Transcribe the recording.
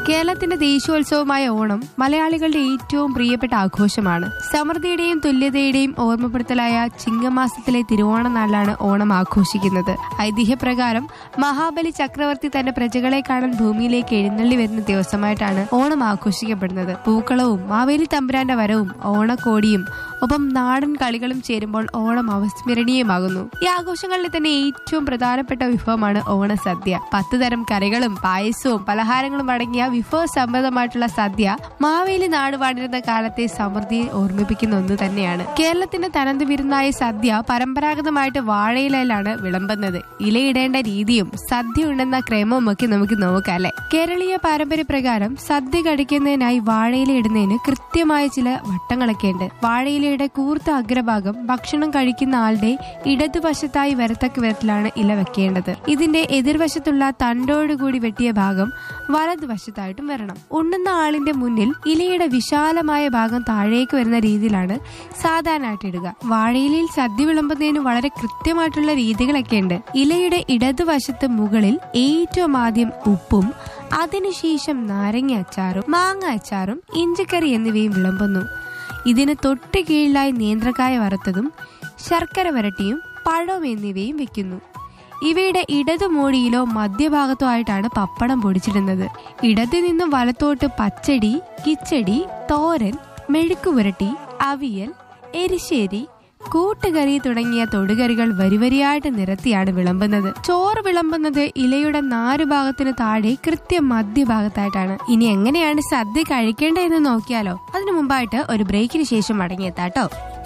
കേരളത്തിന്റെ ദേശീയോത്സവമായ ഓണം മലയാളികളുടെ ഏറ്റവും പ്രിയപ്പെട്ട ആഘോഷമാണ് സമൃദ്ധിയുടെയും തുല്യതയുടെയും ഓർമ്മപ്പെടുത്തലായ ചിങ്ങമാസത്തിലെ തിരുവോണ നാളിലാണ് ഓണം ആഘോഷിക്കുന്നത് ഐതിഹ്യപ്രകാരം മഹാബലി ചക്രവർത്തി തന്റെ പ്രജകളെ കാണാൻ ഭൂമിയിലേക്ക് എഴുന്നള്ളി വരുന്ന ദിവസമായിട്ടാണ് ഓണം ആഘോഷിക്കപ്പെടുന്നത് പൂക്കളവും മാവേലി തമ്പുരാന്റെ വരവും ഓണക്കോടിയും ഒപ്പം നാടൻ കളികളും ചേരുമ്പോൾ ഓണം അവിസ്മരണീയമാകുന്നു ഈ ആഘോഷങ്ങളിൽ തന്നെ ഏറ്റവും പ്രധാനപ്പെട്ട വിഭവമാണ് ഓണസദ്യ പത്ത് തരം കറികളും പായസവും പലഹാരങ്ങളും അടങ്ങിയ വിഭവസമൃദ്ധമായിട്ടുള്ള സദ്യ മാവേലി നാട് വാണിരുന്ന കാലത്തെ സമൃദ്ധിയെ ഓർമ്മിപ്പിക്കുന്ന ഒന്ന് തന്നെയാണ് കേരളത്തിന്റെ തനത് വിരുന്നായ സദ്യ പരമ്പരാഗതമായിട്ട് വാഴയിലയിലാണ് വിളമ്പുന്നത് ഇലയിടേണ്ട രീതിയും സദ്യ ഉണ്ടെന്ന ക്രമവും ഒക്കെ നമുക്ക് നോക്കാം അല്ലെ കേരളീയ പാരമ്പര്യപ്രകാരം സദ്യ കടിക്കുന്നതിനായി വാഴയില ഇടുന്നതിന് കൃത്യമായ ചില വട്ടങ്ങളൊക്കെ ഉണ്ട് വാഴയിലയുടെ കൂർത്ത അഗ്രഭാഗം ഭക്ഷണം കഴിക്കുന്ന ആളുടെ ഇടതുവശത്തായി വരത്തക്ക വിധത്തിലാണ് ഇല വെക്കേണ്ടത് ഇതിന്റെ എതിർവശത്തുള്ള തണ്ടോടുകൂടി വെട്ടിയ ഭാഗം വലതുവശത്തായിട്ടും വരണം ഉണ്ണുന്ന ആളിന്റെ മുന്നിൽ ഇലയുടെ വിശാലമായ ഭാഗം താഴേക്ക് വരുന്ന രീതിയിലാണ് സാധാരണയായിട്ട് ഇടുക വാഴയിലയിൽ സദ്യ വിളമ്പുന്നതിന് വളരെ കൃത്യമായിട്ടുള്ള രീതികളൊക്കെ ഉണ്ട് ഇലയുടെ ഇടതുവശത്ത് മുകളിൽ ഏറ്റവും ആദ്യം ഉപ്പും അതിനുശേഷം നാരങ്ങ അച്ചാറും മാങ്ങ അച്ചാറും ഇഞ്ചിക്കറി എന്നിവയും വിളമ്പുന്നു ഇതിന് തൊട്ട് കീഴിലായി നേന്ത്രക്കായ വറുത്തതും ശർക്കര വരട്ടിയും പഴം എന്നിവയും വെക്കുന്നു ഇവയുടെ ഇടതു മൂടിയിലോ മധ്യഭാഗത്തോ ആയിട്ടാണ് പപ്പടം പൊടിച്ചിടുന്നത് ഇടത്തു നിന്നും വലത്തോട്ട് പച്ചടി കിച്ചടി തോരൻ മെഴുക്കുപുരട്ടി അവിയൽ എരിശ്ശേരി കൂട്ടുകറി തുടങ്ങിയ തൊടുകറികൾ വരിവരിയായിട്ട് നിരത്തിയാണ് വിളമ്പുന്നത് ചോറ് വിളമ്പുന്നത് ഇലയുടെ നാലുഭാഗത്തിന് താഴെ കൃത്യം മധ്യഭാഗത്തായിട്ടാണ് ഇനി എങ്ങനെയാണ് സദ്യ കഴിക്കേണ്ടതെന്ന് നോക്കിയാലോ അതിനു മുമ്പായിട്ട് ഒരു ബ്രേക്കിന് ശേഷം മടങ്ങിയെത്താട്ടോ